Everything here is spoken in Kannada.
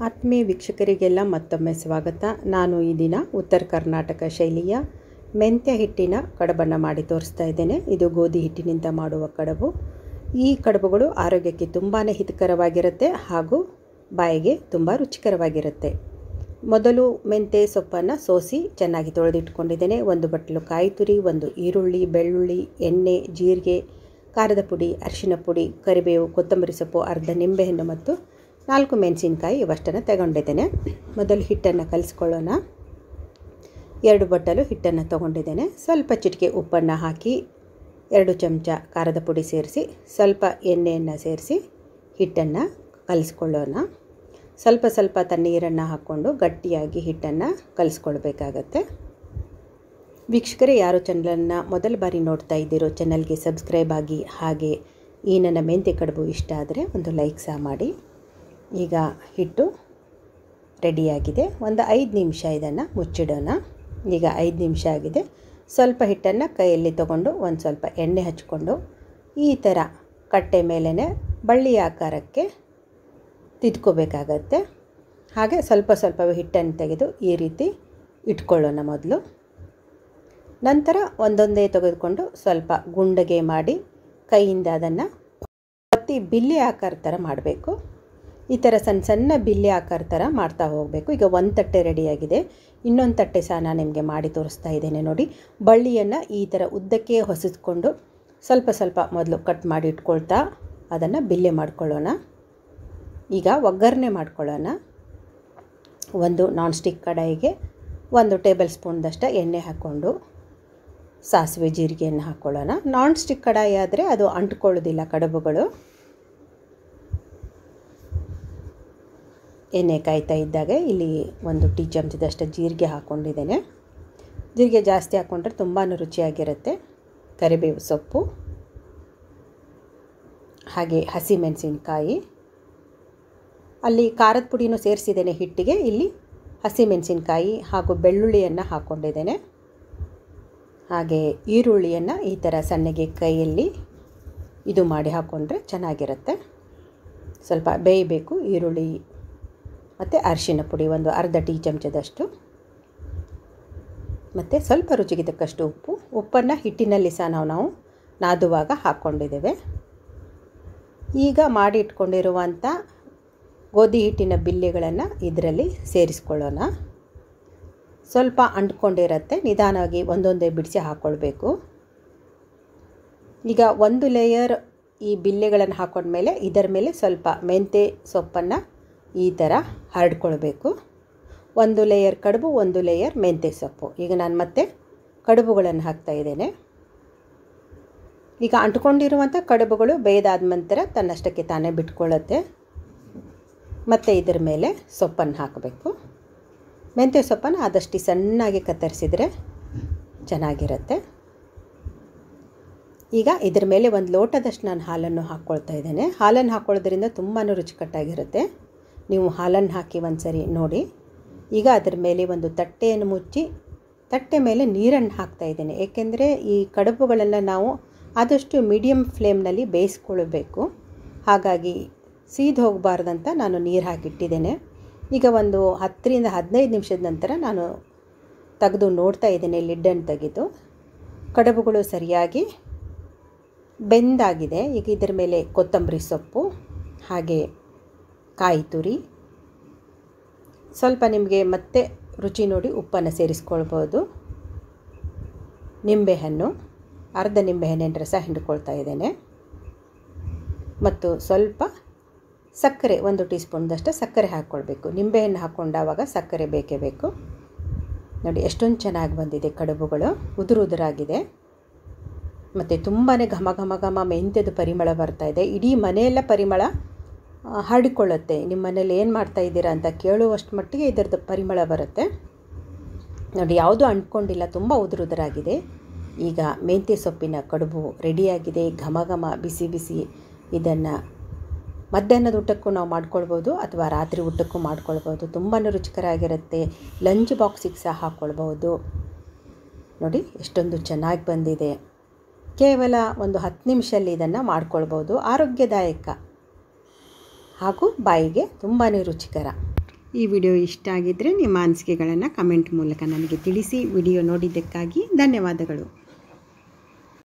ಆತ್ಮೀಯ ವೀಕ್ಷಕರಿಗೆಲ್ಲ ಮತ್ತೊಮ್ಮೆ ಸ್ವಾಗತ ನಾನು ಈ ದಿನ ಉತ್ತರ ಕರ್ನಾಟಕ ಶೈಲಿಯ ಮೆಂತ್ಯ ಹಿಟ್ಟಿನ ಕಡುಬನ್ನು ಮಾಡಿ ತೋರಿಸ್ತಾ ಇದ್ದೇನೆ ಇದು ಗೋಧಿ ಹಿಟ್ಟಿನಿಂದ ಮಾಡುವ ಕಡುಬು ಈ ಕಡುಬುಗಳು ಆರೋಗ್ಯಕ್ಕೆ ತುಂಬಾ ಹಿತಕರವಾಗಿರುತ್ತೆ ಹಾಗೂ ಬಾಯಿಗೆ ತುಂಬ ರುಚಿಕರವಾಗಿರುತ್ತೆ ಮೊದಲು ಮೆಂತ್ಯ ಸೊಪ್ಪನ್ನು ಸೋಸಿ ಚೆನ್ನಾಗಿ ತೊಳೆದಿಟ್ಕೊಂಡಿದ್ದೇನೆ ಒಂದು ಬಟ್ಟಲು ಕಾಯಿ ತುರಿ ಒಂದು ಈರುಳ್ಳಿ ಬೆಳ್ಳುಳ್ಳಿ ಎಣ್ಣೆ ಜೀರಿಗೆ ಖಾರದ ಪುಡಿ ಅರಿಶಿನ ಪುಡಿ ಕರಿಬೇವು ಕೊತ್ತಂಬರಿ ಸೊಪ್ಪು ಅರ್ಧ ನಿಂಬೆಹಣ್ಣು ಮತ್ತು ನಾಲ್ಕು ಮೆಣಸಿನ್ಕಾಯಿ ಇವಷ್ಟನ್ನು ತಗೊಂಡಿದ್ದೇನೆ ಮೊದಲು ಹಿಟ್ಟನ್ನು ಕಲಿಸ್ಕೊಳ್ಳೋಣ ಎರಡು ಬಟ್ಟಲು ಹಿಟ್ಟನ್ನು ತೊಗೊಂಡಿದ್ದೇನೆ ಸ್ವಲ್ಪ ಚಿಟಿಕೆ ಉಪ್ಪನ್ನು ಹಾಕಿ ಎರಡು ಚಮಚ ಖಾರದ ಪುಡಿ ಸೇರಿಸಿ ಸ್ವಲ್ಪ ಎಣ್ಣೆಯನ್ನು ಸೇರಿಸಿ ಹಿಟ್ಟನ್ನು ಕಲಿಸ್ಕೊಳ್ಳೋಣ ಸ್ವಲ್ಪ ಸ್ವಲ್ಪ ತಣ್ಣೀರನ್ನು ಹಾಕ್ಕೊಂಡು ಗಟ್ಟಿಯಾಗಿ ಹಿಟ್ಟನ್ನು ಕಲಿಸ್ಕೊಳ್ಬೇಕಾಗತ್ತೆ ವೀಕ್ಷಕರೇ ಯಾರು ಚಾನಲನ್ನು ಮೊದಲ ಬಾರಿ ನೋಡ್ತಾ ಇದ್ದೀರೋ ಚಾನಲ್ಗೆ ಸಬ್ಸ್ಕ್ರೈಬ್ ಆಗಿ ಹಾಗೆ ಈ ನನ್ನ ಮೆಂತ್ಯ ಕಡುಬು ಇಷ್ಟ ಆದರೆ ಒಂದು ಲೈಕ್ ಸಹ ಮಾಡಿ ಈಗ ಹಿಟ್ಟು ರೆಡಿಯಾಗಿದೆ ಒಂದು ಐದು ನಿಮಿಷ ಇದನ್ನು ಮುಚ್ಚಿಡೋಣ ಈಗ ಐದು ನಿಮಿಷ ಆಗಿದೆ ಸ್ವಲ್ಪ ಹಿಟ್ಟನ್ನು ಕೈಯಲ್ಲಿ ತೊಗೊಂಡು ಒಂದು ಸ್ವಲ್ಪ ಎಣ್ಣೆ ಹಚ್ಕೊಂಡು ಈ ಥರ ಕಟ್ಟೆ ಮೇಲೇ ಬಳ್ಳಿ ಆಕಾರಕ್ಕೆ ತಿದ್ಕೋಬೇಕಾಗತ್ತೆ ಹಾಗೆ ಸ್ವಲ್ಪ ಸ್ವಲ್ಪ ಹಿಟ್ಟನ್ನು ತೆಗೆದು ಈ ರೀತಿ ಇಟ್ಕೊಳ್ಳೋಣ ಮೊದಲು ನಂತರ ಒಂದೊಂದೇ ತೆಗೆದುಕೊಂಡು ಸ್ವಲ್ಪ ಗುಂಡಗೆ ಮಾಡಿ ಕೈಯಿಂದ ಅದನ್ನು ಒತ್ತಿ ಬಿಲ್ಲಿ ಆಕಾರ ಥರ ಮಾಡಬೇಕು ಈ ಥರ ಸಣ್ಣ ಸಣ್ಣ ಬಿಲ್ಲಿ ಆಕಾರ ಥರ ಮಾಡ್ತಾ ಹೋಗಬೇಕು ಈಗ ಒಂದು ತಟ್ಟೆ ರೆಡಿಯಾಗಿದೆ ಇನ್ನೊಂದು ತಟ್ಟೆ ಸಹ ನಾನು ನಿಮಗೆ ಮಾಡಿ ತೋರಿಸ್ತಾ ಇದ್ದೇನೆ ನೋಡಿ ಬಳ್ಳಿಯನ್ನು ಈ ಥರ ಉದ್ದಕ್ಕೆ ಹೊಸಿಸ್ಕೊಂಡು ಸ್ವಲ್ಪ ಸ್ವಲ್ಪ ಮೊದಲು ಕಟ್ ಮಾಡಿ ಇಟ್ಕೊಳ್ತಾ ಅದನ್ನು ಬಿಲ್ಲೆ ಮಾಡ್ಕೊಳ್ಳೋಣ ಈಗ ಒಗ್ಗರಣೆ ಮಾಡ್ಕೊಳ್ಳೋಣ ಒಂದು ನಾನ್ ಸ್ಟಿಕ್ ಕಡಾಯಿಗೆ ಒಂದು ಟೇಬಲ್ ಸ್ಪೂನ್ದಷ್ಟು ಎಣ್ಣೆ ಹಾಕ್ಕೊಂಡು ಸಾಸಿವೆ ಜೀರಿಗೆಯನ್ನು ಹಾಕ್ಕೊಳ್ಳೋಣ ನಾನ್ ಸ್ಟಿಕ್ ಕಡಾಯಿ ಆದರೆ ಅದು ಅಂಟ್ಕೊಳ್ಳೋದಿಲ್ಲ ಕಡುಬುಗಳು ಎಣ್ಣೆ ಕಾಯ್ತಾ ಇದ್ದಾಗ ಇಲ್ಲಿ ಒಂದು ಟೀ ಚಮಚದಷ್ಟು ಜೀರಿಗೆ ಹಾಕ್ಕೊಂಡಿದ್ದೇನೆ ಜೀರಿಗೆ ಜಾಸ್ತಿ ಹಾಕ್ಕೊಂಡ್ರೆ ತುಂಬಾ ರುಚಿಯಾಗಿರುತ್ತೆ ಕರಿಬೇವು ಸೊಪ್ಪು ಹಾಗೆ ಹಸಿಮೆಣಸಿನ್ಕಾಯಿ ಅಲ್ಲಿ ಖಾರದ ಪುಡಿನೂ ಸೇರಿಸಿದ್ದೇನೆ ಹಿಟ್ಟಿಗೆ ಇಲ್ಲಿ ಹಸಿಮೆಣಸಿನ್ಕಾಯಿ ಹಾಗೂ ಬೆಳ್ಳುಳ್ಳಿಯನ್ನು ಹಾಕ್ಕೊಂಡಿದ್ದೇನೆ ಹಾಗೆ ಈರುಳ್ಳಿಯನ್ನು ಈ ಥರ ಸಣ್ಣಗೆ ಕೈಯಲ್ಲಿ ಇದು ಮಾಡಿ ಹಾಕ್ಕೊಂಡ್ರೆ ಚೆನ್ನಾಗಿರುತ್ತೆ ಸ್ವಲ್ಪ ಬೇಯಬೇಕು ಈರುಳ್ಳಿ ಮತ್ತು ಅರಿಶಿನ ಪುಡಿ ಒಂದು ಅರ್ಧ ಟೀ ಚಮಚದಷ್ಟು ಮತ್ತು ಸ್ವಲ್ಪ ರುಚಿಗೆ ತಕ್ಕಷ್ಟು ಉಪ್ಪು ಉಪ್ಪನ್ನು ಹಿಟ್ಟಿನಲ್ಲಿ ಸಹ ನಾವು ನಾವು ನಾದುವಾಗ ಹಾಕ್ಕೊಂಡಿದ್ದೇವೆ ಈಗ ಮಾಡಿ ಇಟ್ಕೊಂಡಿರುವಂಥ ಗೋಧಿ ಹಿಟ್ಟಿನ ಬಿಲ್ಲೆಗಳನ್ನು ಇದರಲ್ಲಿ ಸೇರಿಸ್ಕೊಳ್ಳೋಣ ಸ್ವಲ್ಪ ಅಂಟ್ಕೊಂಡಿರತ್ತೆ ನಿಧಾನವಾಗಿ ಒಂದೊಂದೇ ಬಿಡಿಸಿ ಹಾಕ್ಕೊಳ್ಬೇಕು ಈಗ ಒಂದು ಲೇಯರ್ ಈ ಬಿಲ್ಲೆಗಳನ್ನು ಹಾಕೊಂಡ್ಮೇಲೆ ಇದರ ಮೇಲೆ ಸ್ವಲ್ಪ ಮೆಂತ್ಯ ಸೊಪ್ಪನ್ನು ಈ ಥರ ಹರಡ್ಕೊಳ್ಬೇಕು ಒಂದು ಲೇಯರ್ ಕಡುಬು ಒಂದು ಲೇಯರ್ ಮೆಂತ್ಯ ಸೊಪ್ಪು ಈಗ ನಾನು ಮತ್ತೆ ಕಡುಬುಗಳನ್ನು ಹಾಕ್ತಾ ಇದ್ದೇನೆ ಈಗ ಅಂಟ್ಕೊಂಡಿರುವಂಥ ಕಡುಬುಗಳು ಬೇಯ್ದಾದ ನಂತರ ತನ್ನಷ್ಟಕ್ಕೆ ತಾನೇ ಬಿಟ್ಕೊಳ್ಳುತ್ತೆ ಮತ್ತು ಇದರ ಮೇಲೆ ಸೊಪ್ಪನ್ನು ಹಾಕಬೇಕು ಮೆಂತ್ಯ ಸೊಪ್ಪನ್ನು ಆದಷ್ಟು ಸಣ್ಣಾಗಿ ಕತ್ತರಿಸಿದರೆ ಚೆನ್ನಾಗಿರುತ್ತೆ ಈಗ ಇದ್ರ ಮೇಲೆ ಒಂದು ಲೋಟದಷ್ಟು ನಾನು ಹಾಲನ್ನು ಹಾಕ್ಕೊಳ್ತಾ ಇದ್ದೇನೆ ಹಾಲನ್ನು ಹಾಕ್ಕೊಳ್ಳೋದ್ರಿಂದ ತುಂಬಾ ರುಚಿಕಟ್ಟಾಗಿರುತ್ತೆ ನೀವು ಹಾಲನ್ನು ಹಾಕಿ ಒಂದು ಸರಿ ನೋಡಿ ಈಗ ಅದರ ಮೇಲೆ ಒಂದು ತಟ್ಟೆಯನ್ನು ಮುಚ್ಚಿ ತಟ್ಟೆ ಮೇಲೆ ನೀರನ್ನು ಹಾಕ್ತಾ ಇದ್ದೇನೆ ಏಕೆಂದರೆ ಈ ಕಡುಬುಗಳೆಲ್ಲ ನಾವು ಆದಷ್ಟು ಮೀಡಿಯಮ್ ಫ್ಲೇಮ್ನಲ್ಲಿ ಬೇಯಿಸ್ಕೊಳ್ಬೇಕು ಹಾಗಾಗಿ ಸೀದು ಹೋಗಬಾರ್ದಂತ ನಾನು ನೀರು ಹಾಕಿಟ್ಟಿದ್ದೇನೆ ಈಗ ಒಂದು ಹತ್ತರಿಂದ ಹದಿನೈದು ನಿಮಿಷದ ನಂತರ ನಾನು ತೆಗೆದು ನೋಡ್ತಾ ಇದ್ದೇನೆ ಲಿಡ್ಡನ್ನು ತೆಗೆದು ಕಡುಬುಗಳು ಸರಿಯಾಗಿ ಬೆಂದಾಗಿದೆ ಈಗ ಇದರ ಮೇಲೆ ಕೊತ್ತಂಬರಿ ಸೊಪ್ಪು ಹಾಗೆ ಕಾಯಿ ತುರಿ ಸ್ವಲ್ಪ ನಿಮಗೆ ಮತ್ತೆ ರುಚಿ ನೋಡಿ ಉಪ್ಪನ್ನು ಸೇರಿಸ್ಕೊಳ್ಬೋದು ನಿಂಬೆಹಣ್ಣು ಅರ್ಧ ನಿಂಬೆಹಣ್ಣಿನ ರಸ ಹಿಂಡ್ಕೊಳ್ತಾ ಇದ್ದೇನೆ ಮತ್ತು ಸ್ವಲ್ಪ ಸಕ್ಕರೆ ಒಂದು ಟೀ ಸ್ಪೂನ್ದಷ್ಟು ಸಕ್ಕರೆ ಹಾಕ್ಕೊಳ್ಬೇಕು ನಿಂಬೆಹಣ್ಣು ಹಾಕ್ಕೊಂಡಾವಾಗ ಸಕ್ಕರೆ ಬೇಕೇ ಬೇಕು ನೋಡಿ ಎಷ್ಟೊಂದು ಚೆನ್ನಾಗಿ ಬಂದಿದೆ ಕಡುಬುಗಳು ಉದುರು ಉದುರಾಗಿದೆ ಮತ್ತು ತುಂಬಾ ಘಮ ಘಮ ಘಮ ಮೆಂತ್ಯದ ಪರಿಮಳ ಬರ್ತಾ ಇದೆ ಇಡೀ ಮನೆಯೆಲ್ಲ ಪರಿಮಳ ಹರಡಿಕೊಳ್ಳುತ್ತೆ ನಿಮ್ಮ ಮನೇಲಿ ಏನು ಮಾಡ್ತಾ ಇದ್ದೀರಾ ಅಂತ ಕೇಳುವಷ್ಟು ಮಟ್ಟಿಗೆ ಇದರದ್ದು ಪರಿಮಳ ಬರುತ್ತೆ ನೋಡಿ ಯಾವುದೂ ಅಂಟ್ಕೊಂಡಿಲ್ಲ ತುಂಬ ಉದುರು ಉದುರಾಗಿದೆ ಈಗ ಮೆಂತ್ಯ ಸೊಪ್ಪಿನ ಕಡುಬು ರೆಡಿಯಾಗಿದೆ ಘಮ ಘಮ ಬಿಸಿ ಬಿಸಿ ಇದನ್ನು ಮಧ್ಯಾಹ್ನದ ಊಟಕ್ಕೂ ನಾವು ಮಾಡ್ಕೊಳ್ಬೋದು ಅಥವಾ ರಾತ್ರಿ ಊಟಕ್ಕೂ ಮಾಡ್ಕೊಳ್ಬೋದು ತುಂಬಾ ರುಚಿಕರಾಗಿರುತ್ತೆ ಲಂಚ್ ಬಾಕ್ಸಿಗೆ ಸಹ ಹಾಕ್ಕೊಳ್ಬೋದು ನೋಡಿ ಎಷ್ಟೊಂದು ಚೆನ್ನಾಗಿ ಬಂದಿದೆ ಕೇವಲ ಒಂದು ಹತ್ತು ನಿಮಿಷದಲ್ಲಿ ಇದನ್ನು ಮಾಡ್ಕೊಳ್ಬೋದು ಆರೋಗ್ಯದಾಯಕ ಹಾಗೂ ಬಾಯಿಗೆ ತುಂಬಾ ರುಚಿಕರ ಈ ವಿಡಿಯೋ ಇಷ್ಟ ಆಗಿದ್ದರೆ ನಿಮ್ಮ ಅನಿಸಿಕೆಗಳನ್ನು ಕಮೆಂಟ್ ಮೂಲಕ ನನಗೆ ತಿಳಿಸಿ ವಿಡಿಯೋ ನೋಡಿದ್ದಕ್ಕಾಗಿ ಧನ್ಯವಾದಗಳು